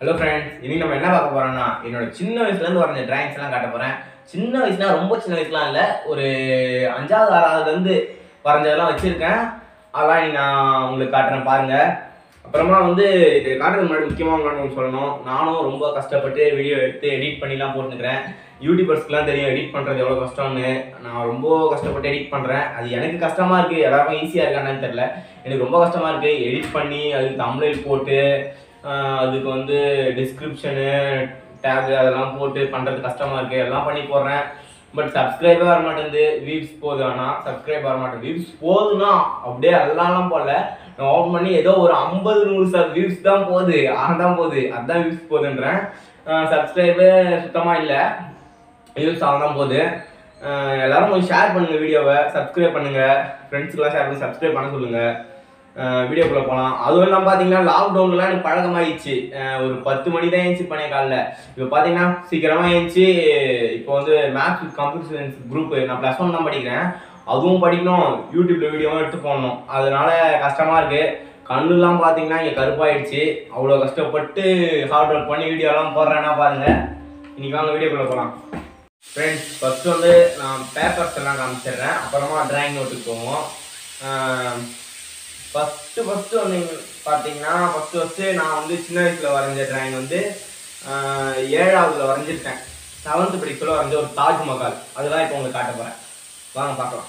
Hello friends இன்னைக்கு நம்ம என்ன பார்க்க போறோம்னா என்னோட சின்ன வயசுல இருந்து வரைஞ்ச டிராயிங்ஸ் எல்லாம் காட்ட போறேன் சின்ன வயசுனா ரொம்ப சின்ன வயசுலாம் இல்ல ஒரு அஞ்சாவது ஆறாவதுல இருந்து வரைஞ்சதெல்லாம் வச்சிருக்கேன் அதெல்லாம் இன்னைக்கு நான் உங்களுக்கு காட்டுறேன் பாருங்க அப்புறமா வந்து இது காட்டுறதுக்கு முன்னாடி முக்கியமாக ஒன்று சொல்லணும் நானும் ரொம்ப கஷ்டப்பட்டு வீடியோ எடுத்து எடிட் பண்ணிலாம் போட்டுக்கிறேன் யூடியூபர்ஸ்க்குலாம் தெரியும் எடிட் பண்ணுறது எவ்வளோ கஷ்டம்னு நான் ரொம்ப கஷ்டப்பட்டு எடிட் பண்ணுறேன் அது எனக்கு கஷ்டமாக இருக்குது எல்லாருக்கும் ஈஸியாக இருக்கான்னு தெரில எனக்கு ரொம்ப கஷ்டமாக இருக்குது எடிட் பண்ணி அதுக்கு தம்ப்நெயில் போட்டு ஆஹ் அதுக்கு வந்து டிஸ்கிரிப்ஷனு டேக் அதெல்லாம் போட்டு பண்ணுறது கஷ்டமாக இருக்குது எல்லாம் பண்ணி போடுறேன் பட் சப்ஸ்கிரைபே வர மாட்டேங்குது வியூஸ் போகுது ஆனால் சப்ஸ்கிரைப் வர மாட்டேங்குது வியூஸ் போகுதுன்னா அப்படியே எல்லாம் போடல நான் ஓப்பன் பண்ணி ஏதோ ஒரு ஐம்பது நூறு சப் வியூஸ் தான் போகுது ஆறு தான் போகுது அதான் வியூஸ் போகுதுன்றேன் சப்ஸ்கிரைபே சுத்தமாக இல்லை வியூஸ் ஆக தான் போகுது ஆஹ் எல்லாரும் கொஞ்சம் ஷேர் பண்ணுங்க வீடியோவை சப்ஸ்கிரைப் பண்ணுங்க ஃப்ரெண்ட்ஸுக்கெல்லாம் ஷேர் பண்ணி சப்ஸ்கிரைப் பண்ண சொல்லுங்க வீடியோக்குள்ள போகலாம் அதுவும் இல்லாமல் பார்த்தீங்கன்னா லாக்டவுன்லாம் எனக்கு பழக்கமாயிடுச்சு ஆஹ் ஒரு பத்து மணி தான் ஏஞ்சி பண்ணேன் காலைல இப்போ பார்த்தீங்கன்னா சீக்கிரமாக ஏஞ்சி இப்போ வந்து maths with computer science group நான் ப்ளஸ் ஒன் தான் படிக்கிறேன் அதுவும் படிக்கணும் யூடியூப்ல வீடியோவும் எடுத்து போடணும் அதனால கஷ்டமா இருக்கு கண்ணுலாம் பார்த்தீங்கன்னா இங்கே கருப்பாயிடுச்சு அவ்வளோ கஷ்டப்பட்டு ஹார்ட் ஒர்க் பண்ணி வீடியோலாம் போடுறேன்னா பாருங்க இன்னைக்கு வாங்க வீடியோக்குள்ள போகலாம் ஃப்ரெண்ட்ஸ் ஃபர்ஸ்ட் வந்து நான் பேப்பர்ஸ் எல்லாம் காமிச்சிடுறேன் அப்புறமா டிராயிங் நோட்டுக்கு போவோம் ஃபஸ்ட்டு ஃபஸ்ட்டு வந்து பார்த்தீங்கன்னா ஃபஸ்ட்டு ஃபஸ்ட்டு நான் வந்து சின்ன வயசில் வரைஞ்ச டிராயிங் வந்து ஆஹ் ஏழாவதுல வரைஞ்சிருக்கேன் செவன்த் படிக்கல வரைஞ்ச ஒரு தாஜ்மஹால் அதெல்லாம் இப்போ உங்களுக்கு காட்ட போகிறேன் வாங்க பார்க்கலாம்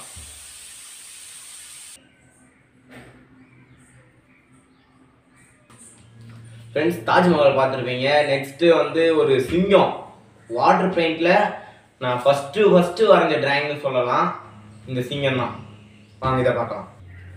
ஃப்ரெண்ட்ஸ் தாஜ்மஹால் பார்த்துருப்பீங்க நெக்ஸ்ட்டு வந்து ஒரு சிங்கம் வாட்டர் பெயிண்டில் நான் ஃபஸ்ட்டு ஃபஸ்ட்டு வரைஞ்ச டிராயிங்னு சொல்லலாம் இந்த சிங்கம் தான் வாங்க இதை பார்க்கலாம்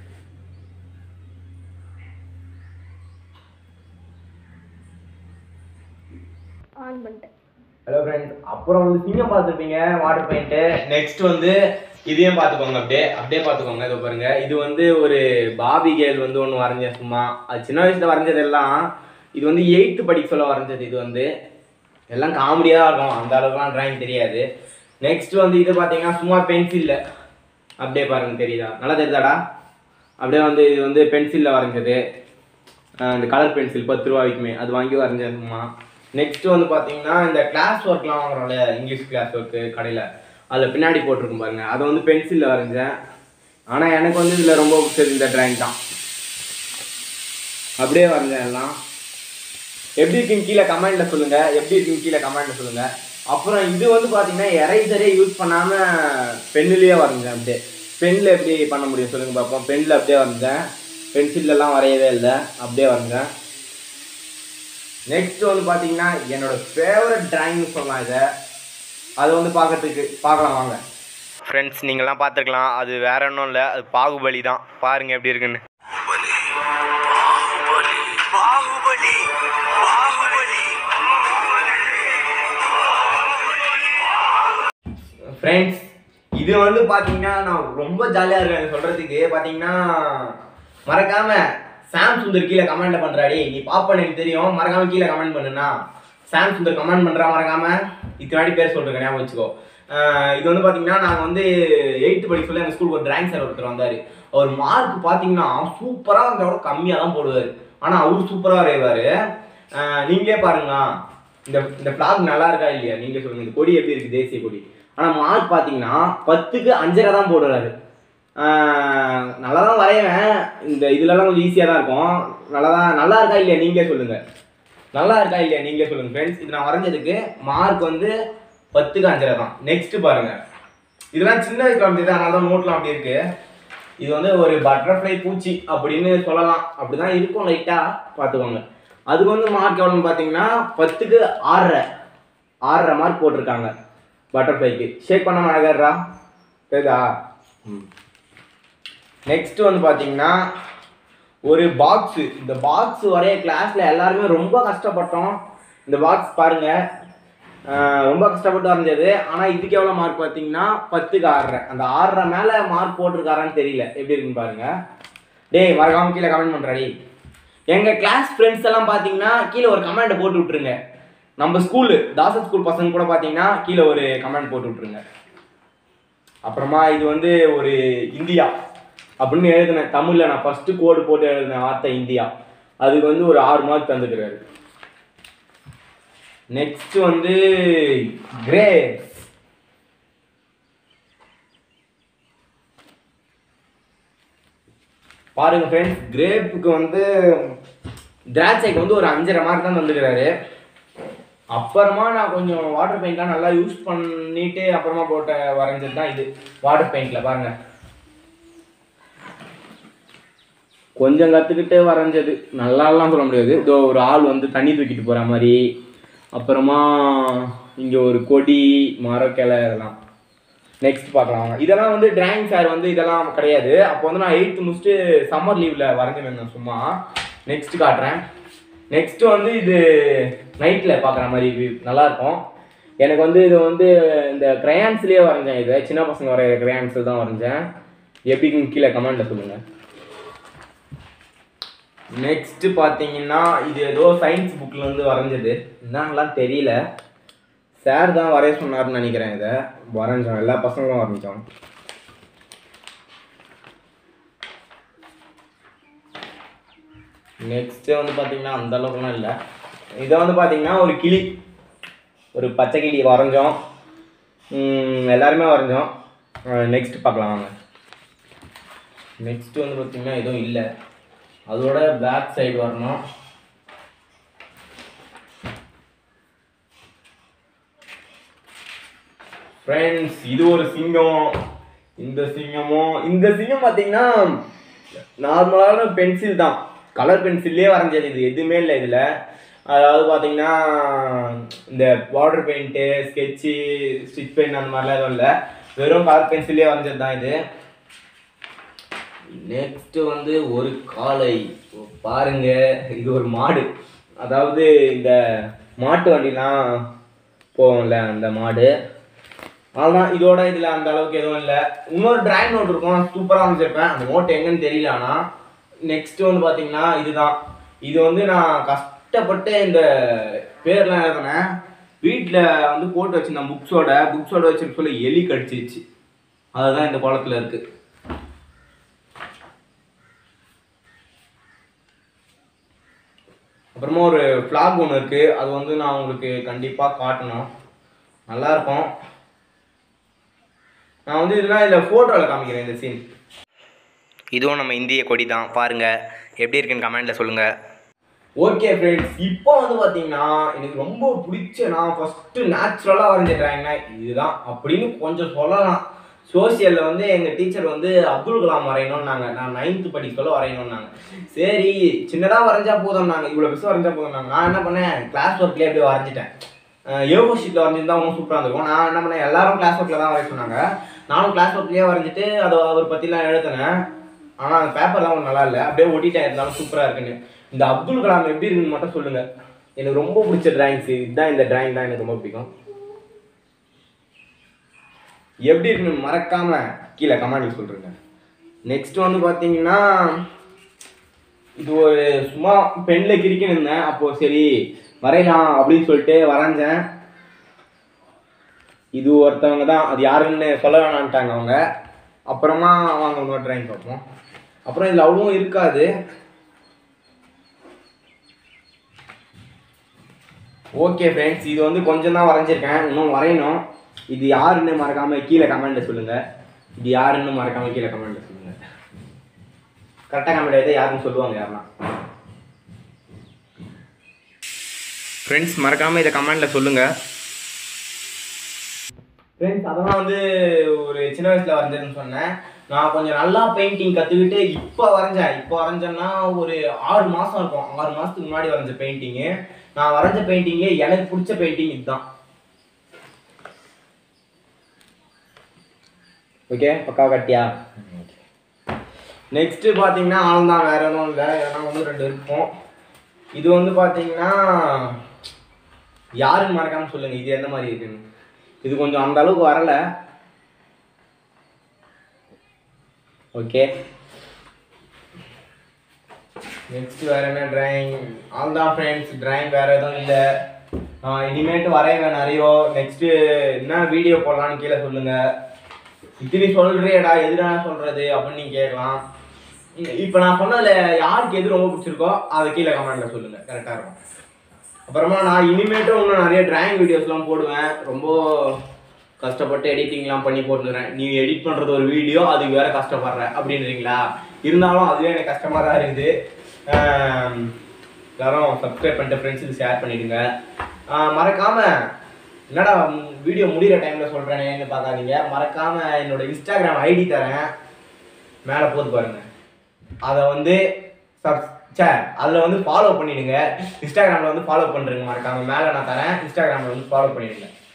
ஆன் பண்ணிட்டேன் ஹலோ ஃப்ரெண்ட்ஸ் அப்புறம் வந்து சிங்கம் பார்த்துருப்பீங்க வாட்டர் பெயிண்ட்டு நெக்ஸ்ட் வந்து இதையும் பார்த்துக்கோங்க அப்படியே அப்படியே பார்த்துக்கோங்க இதை பாருங்க இது வந்து ஒரு பாபி கேர்ள் வந்து ஒன்று வரைஞ்சேன் சும்மா அது சின்ன வயசுல வரைஞ்சதெல்லாம் இது வந்து எயித்து படிக்க சொல்ல வரைஞ்சது இது வந்து எல்லாம் காமெடியாக தான் இருக்கும் அந்த அளவுக்குலாம் டிராயிங் தெரியாது நெக்ஸ்ட் வந்து இது பார்த்தீங்கன்னா சும்மா பென்சிலில் அப்படியே பாருங்க தெரியுதா நல்லா தெரியுதாடா அப்படியே வந்து இது வந்து பென்சிலில் வரைஞ்சது ஆஹ் இந்த கலர் பென்சில் பத்து ரூபா விற்குமே அது வாங்கி வரைஞ்சேன் சும்மா நெக்ஸ்ட் வந்து பார்த்தீங்கன்னா இந்த கிளாஸ் ஒர்க்லாம் வாங்குறோம்ல இங்கிலீஷ் கிளாஸ் ஒர்க்கு கடையில் அதில் பின்னாடி போட்டிருக்கும் பாருங்க அதை வந்து பென்சிலில் வரைஞ்சேன் ஆனால் எனக்கு வந்து இதில் ரொம்ப பிடிச்சது இந்த டிராயிங் தான் அப்படியே வரைஞ்சேன் எல்லாம் எப்படி இருக்குன்னு கீழே கமெண்ட்ல சொல்லுங்க எப்படி இருக்குன்னு கீழே கமெண்ட்ல சொல்லுங்க அப்புறம் இது வந்து பாத்தீங்கன்னா எரேசரே யூஸ் பண்ணாம பென்னிலேயே வரைஞ்சேன் அப்படியே பென்ல எப்படி பண்ண முடியும் சொல்லுங்க பார்ப்போம் பென்ல அப்படியே வரைஞ்சேன் பென்சில்ல எல்லாம் வரையவே இல்லை அப்படியே வரைஞ்சேன் நெக்ஸ்ட் வந்து பாத்தீங்கன்னா என்னோட ஃபேவரட் டிராயிங்னு சொல்லலாம் இதை அது வந்து பார்க்கறதுக்கு பார்க்கலாம் வாங்க ஃப்ரெண்ட்ஸ் நீங்கள்லாம் பார்த்துருக்கலாம் அது வேற ஒன்றும் இல்லை அது பாகுபலி தான் பாருங்க எப்படி இருக்குன்னு பாகுபலி பாகுபலி ஃப்ரெண்ட்ஸ் இது வந்து பாத்தீங்கன்னா நான் ரொம்ப ஜாலியா இருக்கேன் இது சொல்றதுக்கு பாத்தீங்கன்னா மறக்காம சாம் சுந்தர் கீழே கமெண்ட் பண்றாடி நீ பாப்பன்னு எனக்கு தெரியும் மறக்காம கீழே கமெண்ட் பண்ணுனா சாம் சுந்தர் கமெண்ட் பண்றா மறக்காம இத்தனாடி பேர் சொல்றேன் ஞாபகம் வச்சுக்கோ ஆஹ் இது வந்து பாத்தீங்கன்னா நாங்க வந்து எயித்து படிக்க சொல்ல எங்க ஸ்கூலுக்கு ஒரு டிராயிங் சார் ஒருத்தர் வந்தாரு அவர் மார்க் பாத்தீங்கன்னா சூப்பரா வந்தோட கம்மியா தான் போடுவாரு ஆனா அவரு சூப்பரா வரைவாரு ஆஹ் நீங்களே பாருங்களா இந்த இந்த ஃபிளாக் நல்லா இருக்கா இல்லையா நீங்க சொல்லுங்க இந்த கொடி எப்படி இருக்கு தேசிய கொடி ஆனா மார்க் பாத்தீங்கன்னா பத்துக்கு அஞ்சரை தான் போடுறாரு ஆஹ் நல்லா தான் வரைவேன் இந்த இதுலலாம் கொஞ்சம் ஈஸியாக தான் இருக்கும் நல்லா தான் நல்லா இருக்கா இல்லையா நீங்களே சொல்லுங்க நல்லா இருக்கா இல்லையா நீங்களே சொல்லுங்க ஃப்ரெண்ட்ஸ் இது நான் வரைஞ்சதுக்கு மார்க் வந்து பத்துக்கு அஞ்சரை தான் நெக்ஸ்ட் பாருங்க இதெல்லாம் சின்ன வயசுல வந்தது அதனால தான் நோட்லாம் அப்படி இருக்கு இது வந்து ஒரு பட்டர்ஃப்ளை பூச்சி அப்படின்னு சொல்லலாம் அப்படிதான் இருக்கும் லைட்டா பார்த்துக்கோங்க அதுக்கு வந்து மார்க் எவ்வளோன்னு பார்த்தீங்கன்னா பத்துக்கு ஆறரை ஆறரை மார்க் போட்டிருக்காங்க பட்டர்ஃப்ளைக்கு ஷேக் பண்ண அழகாடுறா தெரியுதா நெக்ஸ்ட் வந்து பார்த்தீங்கன்னா ஒரு பாக்ஸு இந்த பாக்ஸ் வரைய கிளாஸ்ல எல்லாருமே ரொம்ப கஷ்டப்பட்டோம் இந்த பாக்ஸ் பாருங்க ஆஹ் ரொம்ப கஷ்டப்பட்டு வரைஞ்சது ஆனால் இதுக்கு எவ்வளோ மார்க் பார்த்தீங்கன்னா பத்துக்கு ஆறரை அந்த ஆறரை மேலே மார்க் போட்டிருக்காரான்னு தெரியல எப்படி இருக்குன்னு பாருங்க டேய் மறக்காம கீழே கமெண்ட் பண்ணுறாடி எங்கள் கிளாஸ் ஃப்ரெண்ட்ஸ் எல்லாம் பார்த்தீங்கன்னா கீழே ஒரு கமெண்ட் போட்டு விட்ருங்க நம்ம ஸ்கூலு தாசன் ஸ்கூல் பசங்க கூட பார்த்தீங்கன்னா கீழே ஒரு கமெண்ட் போட்டு விட்ருங்க அப்புறமா இது வந்து ஒரு இந்தியா அப்படின்னு எழுதினேன் தமிழில் நான் ஃபஸ்ட்டு கோடு போட்டு எழுதின வார்த்தை இந்தியா அதுக்கு வந்து ஒரு ஆறு மார்க் தந்துக்கிறாரு நெக்ஸ்ட் வந்து கிரேப்ஸ் பாருங்க ஃப்ரெண்ட்ஸ் கிரேப்புக்கு வந்து திராட்சைக்கு வந்து ஒரு அஞ்சரை மார்க் தான் வந்துக்கிறாரு அப்புறமா நான் கொஞ்சம் வாட்டர் பெயிண்ட்லாம் நல்லா யூஸ் பண்ணிட்டு அப்புறமா போட்ட வரைஞ்சது தான் இது வாட்டர் பெயிண்ட்ல பாருங்க கொஞ்சம் கற்றுக்கிட்டு வரைஞ்சது நல்லாலாம் சொல்ல முடியாது இதோ ஒரு ஆள் வந்து தண்ணி தூக்கிட்டு போகிற மாதிரி அப்புறமா இங்கே ஒரு கொடி மரக்கிளை இதெல்லாம் நெக்ஸ்ட் பார்க்கலாம் வாங்க இதெல்லாம் வந்து டிராயிங் சார் வந்து இதெல்லாம் கிடையாது அப்போ வந்து நான் எயித்து முடிச்சுட்டு சம்மர் லீவில் வரைஞ்சிருந்தேன் சும்மா நெக்ஸ்ட் காட்டுறேன் நெக்ஸ்ட் வந்து இது நைட்டில் பார்க்குற மாதிரி view. நல்லா இருக்கும் எனக்கு வந்து இது வந்து இந்த கிரையான்ஸ்லேயே வரைஞ்சேன் இது சின்ன பசங்க வரைகிற கிரையான்ஸில் தான் வரைஞ்சேன் எப்படின்னு கீழே கமெண்ட்டில் சொல்லுங்கள் நெக்ஸ்ட் பார்த்தீங்கன்னா இது ஏதோ சயின்ஸ் புக்கில் இருந்து வரைஞ்சது என்னங்களாம் தெரியல சார் தான் வரைய சொன்னார்னு நினைக்கிறேன் இதை வரைஞ்சோம் எல்லா பசங்களும் வரைஞ்சோம் நெக்ஸ்ட் வந்து பார்த்தீங்கன்னா அந்த அளவுக்குலாம் இல்லை இதை வந்து பார்த்தீங்கன்னா ஒரு கிளி ஒரு பச்சை கிளி வரைஞ்சோம் உம், எல்லாருமே வரைஞ்சோம் நெக்ஸ்ட் பார்க்கலாம் வாங்க நெக்ஸ்ட் வந்து பார்த்தீங்கன்னா எதுவும் இல்லை அதோட பேக் சைடு வரணும் ஃப்ரெண்ட்ஸ் இது ஒரு சிங்கம் இந்த சிங்கமும் இந்த சிங்கம் பார்த்தீங்கன்னா நார்மலான பென்சில் தான் கலர் பென்சில்லே வரைஞ்சது இது எதுவுமே இல்லை இதில் அதாவது பார்த்தீங்கன்னா இந்த water paint sketch stitch paint அந்த மாதிரிலாம் எதுவும் இல்லை வெறும் கலர் பென்சில்லே வரைஞ்சது தான் இது நெக்ஸ்ட் வந்து ஒரு காளை பாருங்க இது ஒரு மாடு அதாவது இந்த மாட்டு வண்டிலாம் போகும்ல அந்த மாடு அதான் இதோட இதில் அந்த அளவுக்கு எதுவும் இல்லை இன்னொரு டிராயிங் நோட் இருக்கும் சூப்பராக அமைச்சிருப்பேன் அந்த நோட் எங்கன்னு தெரியல ஆனால் நெக்ஸ்ட் வந்து பார்த்தீங்கன்னா இதுதான் இது வந்து நான் கஷ்டப்பட்டு இந்த பேர்லாம் எழுதினேன் வீட்டில் வந்து போட்டு வச்சிருந்தேன் புக்ஸோட புக்ஸோட வச்சிருக்க சொல்ல எலி கடிச்சிருச்சு அதுதான் இந்த குளத்துல இருக்கு அப்புறமா ஒரு ஃப்ளாக் ஒன்று இருக்கு அது வந்து நான் உங்களுக்கு கண்டிப்பாக காட்டணும் நல்லா இருக்கும் நான் வந்து இதெல்லாம் இதில் ஃபோட்டோவில் காமிக்கிறேன் இந்த சீன் இதுவும் நம்ம இந்திய கொடி தான் பாருங்க எப்படி இருக்குன்னு கமெண்ட்ல சொல்லுங்க ஓகே ஃப்ரெண்ட்ஸ் இப்போ வந்து பார்த்தீங்கன்னா எனக்கு ரொம்ப பிடிச்ச நான் ஃபஸ்ட்டு நேச்சுரலாக வரைஞ்ச டிராயிங்னா இதுதான் அப்படின்னு கொஞ்சம் சொல்லலாம் சோசியலில் வந்து எங்கள் டீச்சர் வந்து அப்துல் கலாம் வரையணும்னாங்க நான் நைன்த்து படிக்கல வரையணும்னாங்க சரி சின்னதாக வரைஞ்சா போதும் நாங்கள் இவ்வளோ பெருசாக வரைஞ்சா போதும் நாங்கள் நான் என்ன பண்ணேன் கிளாஸ் ஒர்க்லேயே அப்படியே வரைஞ்சிட்டேன் யோகோ ஷீட்டில் வரைஞ்சிருந்தா இன்னும் சூப்பராக இருந்திருக்கும் நான் என்ன பண்ணேன் எல்லாரும் கிளாஸ் ஒர்க்கில் தான் வரைய சொன்னாங்க நானும் கிளாஸ் ஒர்க்லேயே வரைஞ்சிட்டு அதை அவர் பற்றிலாம் எழுதினேன் ஆனால் அந்த பேப்பர்லாம் ஒன்றும் நல்லா இல்லை அப்படியே ஒட்டிட்டேன் இருந்தாலும் சூப்பராக இருக்குன்னு இந்த அப்துல் கலாம் எப்படி இருக்குன்னு மட்டும் சொல்லுங்கள் எனக்கு ரொம்ப பிடிச்ச டிராயிங்ஸ் இதுதான் இந்த டிராயிங் தான் எனக்கு ரொம்ப பிடிக்கும் எப்படி இருக்குன்னு மறக்காம கீழே கமெண்ட் சொல்றேங்க நெக்ஸ்ட் வந்து பார்த்தீங்கன்னா இது ஒரு சும்மா பெண்ணில் கிரிக்கணும் இருந்தேன் அப்போ சரி வரையலாம் அப்படின்னு சொல்லிட்டு வரைஞ்சேன் இது ஒருத்தவங்க தான் அது யாருன்னு சொல்ல வேணான்ட்டாங்க அவங்க அப்புறமா வாங்க இன்னொரு ட்ராயிங் பார்ப்போம் அப்புறம் இதில் அவ்வளவும் இருக்காது ஓகே ஃப்ரெண்ட்ஸ் இது வந்து கொஞ்சம் தான் வரைஞ்சிருக்கேன் இன்னும் வரையணும் இது யாருன்னு மறக்காம கீழே கமெண்ட்ல சொல்லுங்க இது யாருன்னு மறக்காம கீழே கமெண்ட்ல சொல்லுங்க கரெக்டாக கமெண்ட் எழுத யாருன்னு சொல்லுவாங்க யாருன்னா ஃப்ரெண்ட்ஸ் மறக்காம இதை கமெண்ட்ல சொல்லுங்க ஃப்ரெண்ட்ஸ் அதெல்லாம் வந்து ஒரு சின்ன வயசுல வரைஞ்சதுன்னு சொன்னேன் நான் கொஞ்சம் நல்லா பெயிண்டிங் கற்றுக்கிட்டு இப்போ வரைஞ்சேன் இப்போ வரைஞ்சேன்னா ஒரு ஆறு மாதம் இருக்கும் ஆறு மாதத்துக்கு முன்னாடி வரைஞ்ச பெயிண்டிங்கு நான் வரைஞ்ச பெயிண்டிங்கே எனக்கு பிடிச்ச பெயிண்டிங் இதுதான் ஓகே பக்கா கட்டியா நெக்ஸ்ட் பார்த்தீங்கன்னா ஆள் தான் வேற எதுவும் இல்லை ஏன்னா ஒன்று ரெண்டு இருக்கும் இது வந்து பார்த்தீங்கன்னா யாருன்னு மறக்காம சொல்லுங்க இது எந்த மாதிரி இருக்குன்னு இது கொஞ்சம் அந்த அளவுக்கு வரல ஓகே நெக்ஸ்ட் வேற என்ன டிராயிங் அவ்வளோதான் ஃப்ரெண்ட்ஸ் டிராயிங் வேற எதுவும் இல்லை இனிமேட்டு வரைவேன் நிறைய நெக்ஸ்ட் என்ன வீடியோ போடலான்னு கீழே சொல்லுங்க இத்தனை சொல்றியடா எதுடா சொல்றது அப்படின்னு நீங்க கேட்கலாம் இப்போ நான் சொன்னதுல யாருக்கு எது ரொம்ப பிடிச்சிருக்கோ அதை கீழே கமெண்ட்ல சொல்லுங்க கரெக்டாக இருக்கும் அப்புறமா நான் இனிமேட்டும் இன்னும் நிறைய டிராயிங் வீடியோஸ்லாம் போடுவேன் ரொம்ப கஷ்டப்பட்டு எடிட்டிங்லாம் பண்ணி போட்டுக்கிறேன் நீ எடிட் பண்ணுறது ஒரு வீடியோ அதுக்கு வேற கஷ்டப்படுற அப்படின்றீங்களா இருந்தாலும் அதுவே எனக்கு கஷ்டமாக தான் இருக்குது ஆம், எல்லாரும் சப்ஸ்கிரைப் பண்ணிட்டு ஃப்ரெண்ட்ஸுக்கு ஷேர் பண்ணிடுங்க ஆஹ் மறக்காம என்னடா வீடியோ முடிகிற டைமில் சொல்கிறேனேன்னு பார்க்காதீங்க மறக்காம என்னோட இன்ஸ்டாகிராம் ஐடி தரேன் மேலே போது பாருங்க அதை வந்து சப் சே அதில் வந்து ஃபாலோ பண்ணிடுங்க இன்ஸ்டாகிராமில் வந்து ஃபாலோ பண்ணுறேங்க மறக்காம மேலே நான் தரேன் இன்ஸ்டாகிராமில் வந்து ஃபாலோ பண்ணிடுங்க